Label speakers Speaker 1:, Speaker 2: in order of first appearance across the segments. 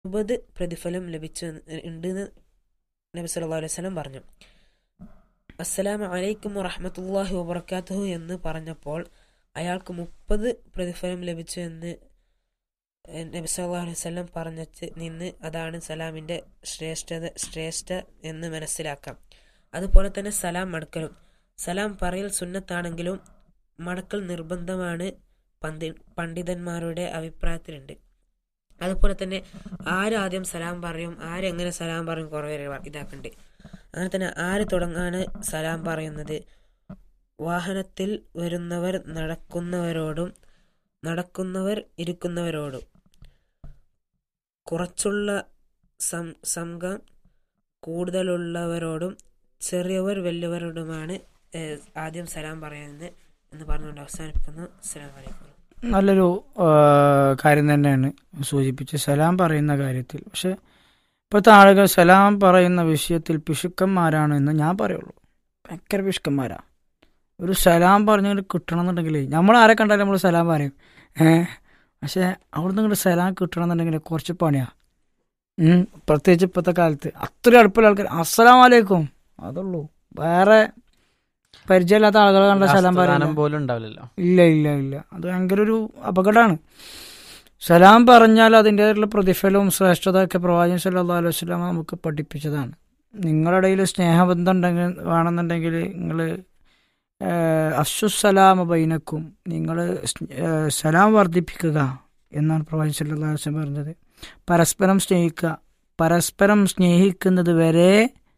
Speaker 1: ഇരുപത് പ്രതിഫലം ലഭിച്ചു ഉണ്ടെന്ന് നബി സല്ലല്ലാഹു അലൈഹി വസല്ലം പറഞ്ഞു അസ്സലാമു അലൈക്കും വറഹ്മത്തുള്ളാഹി വബറകാതുഹു എന്ന് പറഞ്ഞപ്പോൾ അയാൾക്ക് മുപ്പത് പ്രതിഫലം ലഭിച്ചു എന്ന് നബി സല്ലല്ലാഹു അലൈഹി വസല്ലം പറഞ്ഞച്ച് നിന്ന് അതാണ് സലാമിന്റെ ശ്രേഷ്ഠത ശ്രേഷ്ഠ എന്ന് മനസ്സിലാക്കാം അതുപോലെ തന്നെ സലാം മടക്കലും സലാം പറയൽ സുന്നത്താണെങ്കിലും മടക്കൽ നിർബന്ധമാണ് പന്തി പണ്ഡിതന്മാരുടെ അഭിപ്രായത്തിലുണ്ട് അതുപോലെ തന്നെ ആരാദ്യം സലാം പറയും ആരെങ്ങനെ സലാം പറയും കുറേ പേര് ഇതാക്കുന്നുണ്ട് അങ്ങനെ തന്നെ ആര് തുടങ്ങാണ് സലാം പറയുന്നത് വാഹനത്തിൽ വരുന്നവർ നടക്കുന്നവരോടും നടക്കുന്നവർ ഇരിക്കുന്നവരോടും കുറച്ചുള്ള സം സംഘം കൂടുതലുള്ളവരോടും ചെറിയവർ വലിയവരോടുമാണ് ഏഹ്, ആദ്യം സലാം പറയുന്നത് എന്ന് പറഞ്ഞുകൊണ്ട് അവസാനിപ്പിക്കുന്നു അസ്സലാമു അലൈക്കും
Speaker 2: നല്ലൊരു ആ, കാര്യം തന്നെയാണ് സൂചിപ്പിച്ച് സലാം പറയുന്ന കാര്യത്തിൽ പക്ഷെ ഇപ്പോഴത്തെ ആളുകൾ സലാം പറയുന്ന വിഷയത്തിൽ പിശുക്കന്മാരാണ് എന്ന് ഞാൻ പറയുള്ളൂ ഭയങ്കര പിശുക്കന്മാരാ ഒരു സലാം പറഞ്ഞിട്ട് കിട്ടണം എന്നുണ്ടെങ്കിൽ നമ്മൾ ആരെ കണ്ടാലും നമ്മൾ സലാം പറയും ഏഹ് പക്ഷെ അവിടുന്ന് ഇങ്ങോട്ട് സലാം കിട്ടണം എന്നുണ്ടെങ്കിൽ കുറച്ച് പണിയാ ഉം, പ്രത്യേകിച്ച് ഇപ്പോഴത്തെ കാലത്ത് അത്രയും അടുപ്പുള്ള ആൾക്കാർ അസ്സലാം വലൈക്കും അതുള്ളൂ വേറെ പരിചയമില്ലാത്ത ആളുകളെ കണ്ട സലാം പറയാൻ
Speaker 3: സ്ഥാനം പോലും ഉണ്ടാവില്ലല്ലോ
Speaker 2: ഇല്ല ഇല്ല ഇല്ല അത് ഭയങ്കര ഒരു അപകടമാണ് സലാം പറഞ്ഞാൽ അതിൻ്റെതായിട്ടുള്ള പ്രതിഫലവും ശ്രേഷ്ഠത ഒക്കെ പ്രവാചകൻ സല്ലല്ലാഹു അലൈഹി വസല്ലം നമുക്ക് പഠിപ്പിച്ചതാണ് നിങ്ങളുടെ ഇടയിൽ സ്നേഹബന്ധം ഉണ്ടെങ്കിൽ വേണമെന്നുണ്ടെങ്കിൽ നിങ്ങൾ അഫ്സുസലാമ ബൈനക്കും നിങ്ങൾ സലാം വർദ്ധിപ്പിക്കുക എന്നാണ് പ്രവാചകൻ സല്ലല്ലാഹു അലൈഹി വസല്ലം പറഞ്ഞത് പരസ്പരം സ്നേഹിക്കുക പരസ്പരം സ്നേഹിക്കുന്നത് വരെ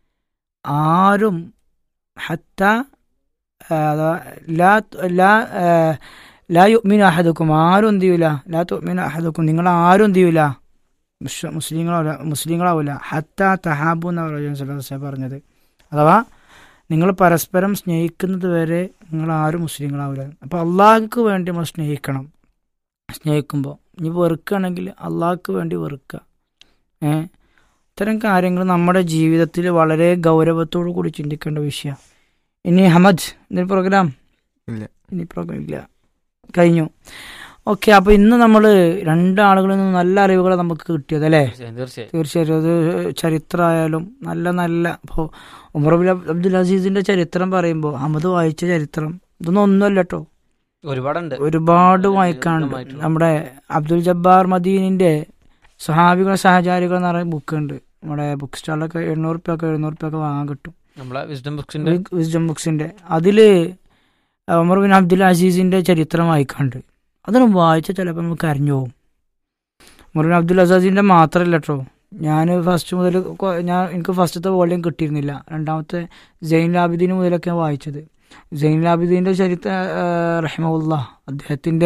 Speaker 2: ആരും ഹത്ത ആ, അഥവാ ലാ ലാ ആ, ലാ യുഅ്മിനു അഹദുക്കും ആരും എന്ത് ചെയ്യൂല ലാ തുഅ്മിനു അഹദുക്കും നിങ്ങൾ ആരും എന്ത് ചെയ്യൂല മുസ്- മുസ്ലിങ്ങളാവില്ല മുസ്ലിങ്ങളാവില്ല ഹത്ത തഹാബു എന്ന പ്രവാചകൻ പറഞ്ഞത് അഥവാ നിങ്ങൾ പരസ്പരം സ്നേഹിക്കുന്നത് വരെ നിങ്ങൾ ആരും മുസ്ലിങ്ങളാവില്ല അപ്പോൾ അള്ളാഹ്ക്ക് വേണ്ടി നമ്മൾ സ്നേഹിക്കണം സ്നേഹിക്കുമ്പോൾ ഇനി വെറുക്കുകയാണെങ്കിൽ അള്ളാഹ്ക്ക് വേണ്ടി വെറുക്കുക ഏ ഇത്തരം കാര്യങ്ങൾ നമ്മുടെ ജീവിതത്തിൽ വളരെ ഗൗരവത്തോടു കൂടി ചിന്തിക്കേണ്ട വിഷയമാണ് ഇനി ഹമദ് ഇതിന് പ്രോഗ്രാം
Speaker 4: ഇല്ല.
Speaker 2: ഇനി പ്രോഗ്രാം ഇല്ല കഴിഞ്ഞു ഓക്കെ അപ്പൊ ഇന്ന് നമ്മൾ രണ്ടാളുകളിൽ നിന്ന് നല്ല അറിവുകൾ നമുക്ക് കിട്ടിയത് അല്ലേ
Speaker 3: തീർച്ചയായും തീർച്ചയായും
Speaker 2: തീർച്ചയായിട്ടും അത് ചരിത്രമായാലും നല്ല നല്ല ഇപ്പോൾ ഉമർബുൽ അബ്ദുൽ അസീസിന്റെ ചരിത്രം പറയുമ്പോൾ അഹമ്മദ് വായിച്ച ചരിത്രം ഇതൊന്നും ഒന്നുമല്ല കേട്ടോ
Speaker 3: ഒരുപാടുണ്ട്
Speaker 2: ഒരുപാട് വായിക്കാനുണ്ട്
Speaker 3: ദീർഘമായിട്ടുള്ള.
Speaker 2: നമ്മുടെ അബ്ദുൽ ജബ്ബാർ മദീനിന്റെ സഹാബികൾ സഹചാരികൾ എന്ന് പറയുന്ന ബുക്ക് ഉണ്ട് നമ്മുടെ ബുക്ക് സ്റ്റാളിലൊക്കെ എണ്ണൂറ് റുപ്യൊക്കെ എഴുന്നൂറ് റുപ്യൊക്കെ വാങ്ങാൻ കിട്ടും
Speaker 3: നമ്മളെ വിസ്ഡം ബുക്സിന്റെ
Speaker 2: വിസ്ഡം ബുക്സിന്റെ അതില് ഉമർ ബിൻ അബ്ദുൽ അസീസിന്റെ ചരിത്രം വായിക്കാണ്ട് അതൊന്നും വായിച്ച ചിലപ്പോൾ നമുക്ക് അറിഞ്ഞു പോകും ഉമർ ബിൻ അബ്ദുൽ അസീസിന്റെ മാത്രമല്ല കേട്ടോ ഞാൻ ഫസ്റ്റ് മുതൽ കൊ- ഞാൻ എനിക്ക് ഫസ്റ്റത്തെ വോളിയം കിട്ടിയിരുന്നില്ല രണ്ടാമത്തെ ജൈൻ ലാബിദീൻ മുതലൊക്കെ ഞാൻ വായിച്ചത് ജൈൻ ലാബിദീൻ്റെ ചരിത്ര റഹ്മുല്ല അദ്ദേഹത്തിൻ്റെ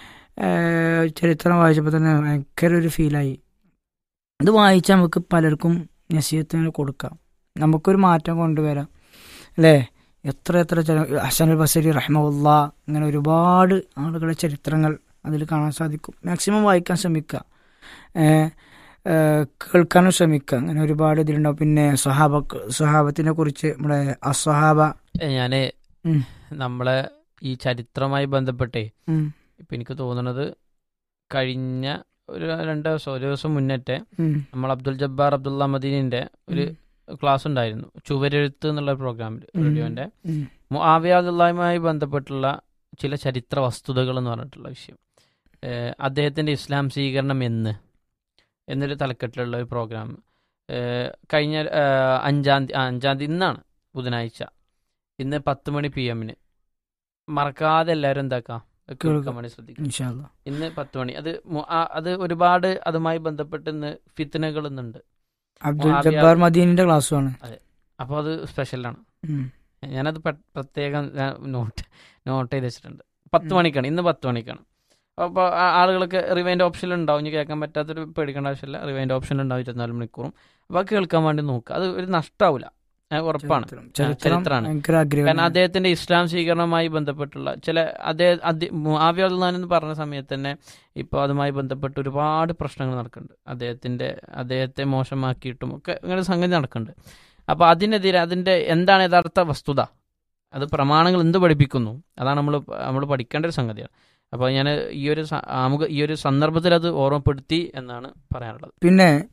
Speaker 2: ചരിത്രം വായിച്ചപ്പോൾ തന്നെ ഭയങ്കര ഒരു ഫീലായി ഇത് വായിച്ചാൽ നമുക്ക് പലർക്കും നസീഹത്തിന് കൊടുക്കാം നമുക്കൊരു മാറ്റം കൊണ്ടുവരാം അല്ലേ എത്ര എത്ര ചരി- ഹസൻ അൽ ബസരി റഹ്മുല്ല അങ്ങനെ ഒരുപാട് ആളുകളുടെ ചരിത്രങ്ങൾ അതിൽ കാണാൻ സാധിക്കും മാക്സിമം വായിക്കാൻ ശ്രമിക്കുക ഏഹ് ഏഹ് കേൾക്കാനും ശ്രമിക്കുക അങ്ങനെ ഒരുപാട് ഇതിലുണ്ടാവും പിന്നെ സ്വഹാബ സ്വഹാബത്തിനെ കുറിച്ച് നമ്മുടെ അസ്വഹാബ
Speaker 3: ഏ, ഞാന്
Speaker 2: ഉം.
Speaker 3: നമ്മളെ ഈ ചരിത്രവുമായി ബന്ധപ്പെട്ടേ
Speaker 2: ഉം,
Speaker 3: ഇപ്പൊ എനിക്ക് തോന്നുന്നത് കഴിഞ്ഞ ഒരു രണ്ട് ദിവസം ഒരു ദിവസം മുന്നേറ്റെ
Speaker 2: ഉം,
Speaker 3: നമ്മൾ അബ്ദുൽ ജബ്ബാർ അബ്ദുള്ള മദീനിന്റെ ഒരു ക്ലാസ് ഉണ്ടായിരുന്നു ചുവരെഴുത്ത് എന്നുള്ള പ്രോഗ്രാമിൽ
Speaker 2: ഉം.
Speaker 3: റേഡിയോന്റെ
Speaker 2: ഉം,
Speaker 3: മുആവിയാദുള്ളയുമായി ബന്ധപ്പെട്ടുള്ള ചില ചരിത്ര വസ്തുതകൾ എന്ന് പറഞ്ഞിട്ടുള്ള വിഷയം ഏഹ് അദ്ദേഹത്തിന്റെ ഇസ്ലാം സ്വീകരണം എന്ന് എന്നൊരു തലക്കെട്ടിലുള്ള ഒരു പ്രോഗ്രാം ഏഹ് കഴിഞ്ഞ ഏഹ് അഞ്ചാം തീയതി അഞ്ചാം തീയതി ഇന്നാണ് ബുധനാഴ്ച ഇന്ന് പത്ത് മണി പി എമ്മിന് മറക്കാതെ എല്ലാവരും എന്താക്കാം കേൾക്കാൻ വേണ്ടി ശ്രദ്ധിക്കും
Speaker 2: ഇൻഷാ അല്ലാ.
Speaker 3: ഇന്ന് പത്ത് മണി അത് മു- ആ- അത് ഒരുപാട് അതുമായി ബന്ധപ്പെട്ട് ഇന്ന് ഫിത്തനകൾ ഇന്നുണ്ട്
Speaker 2: അബ്ദുൽ
Speaker 3: മുആവിയ-
Speaker 2: ജബ്ബാർ മദീനിന്റെ ക്ലാസ്സുമാണ്
Speaker 3: അപ്പോൾ അത് സ്പെഷ്യലാണ്
Speaker 2: ഉം,
Speaker 3: ഞാനത് പെ- പ്രത്യേകം ഞാൻ നോട്ട് നോട്ട് ചെയ്ത് വെച്ചിട്ടുണ്ട് പത്ത്
Speaker 2: ഉം.
Speaker 3: മണിക്കാണ് ഇന്ന് പത്ത് മണിക്കാണ് അപ്പോൾ ആളുകൾക്ക് റിവൈൻഡ് ഓപ്ഷൻ ഉണ്ടാവും ഇനി കേൾക്കാൻ പറ്റാത്തൊരു പേടിക്കേണ്ട ആവശ്യമില്ല റിവൈൻഡ് ഓപ്ഷൻ ഉണ്ടാവും ഇരുപത്തിനാല് മണിക്കൂറും അപ്പോൾ അത് കേൾക്കാൻ വേണ്ടി നോക്കുക അത് ഒരു നഷ്ടാവില്ല ഏഹ് ഉറപ്പാണ്
Speaker 2: ചരിത്രം.
Speaker 3: ആ,
Speaker 2: ചരിത്രം
Speaker 3: ചരിത്രമാണ്.
Speaker 2: ഭയങ്കര ആഗ്രഹം
Speaker 3: കാരണം അദ്ദേഹത്തിന്റെ ഇസ്ലാം സ്വീകരണവുമായി ബന്ധപ്പെട്ടുള്ള ചില അദ്ദേഹം ആവ്യാദാൻ എന്ന് പറഞ്ഞ സമയത്ത് തന്നെ ഇപ്പോൾ അതുമായി ബന്ധപ്പെട്ട് ഒരുപാട് പ്രശ്നങ്ങൾ നടക്കുന്നുണ്ട് അദ്ദേഹത്തിന്റെ അദ്ദേഹത്തെ മോശമാക്കിയിട്ടും ഒക്കെ അങ്ങനെ ഒരു സംഗതി നടക്കുന്നുണ്ട് അപ്പോൾ അതിനെതിരെ അതിന്റെ എന്താണ് യഥാർത്ഥ വസ്തുത അത് പ്രമാണങ്ങൾ എന്ത് പഠിപ്പിക്കുന്നു അതാണ് നമ്മൾ നമ്മൾ പഠിക്കേണ്ട ഒരു സംഗതിയാണ് അപ്പോൾ ഞാൻ ഈ ഒരു സ- നമുക്ക് ഈ ഒരു സന്ദർഭത്തിൽ അത് ഓർമ്മപ്പെടുത്തി എന്നാണ് പറയാനുള്ളത്
Speaker 2: പിന്നെ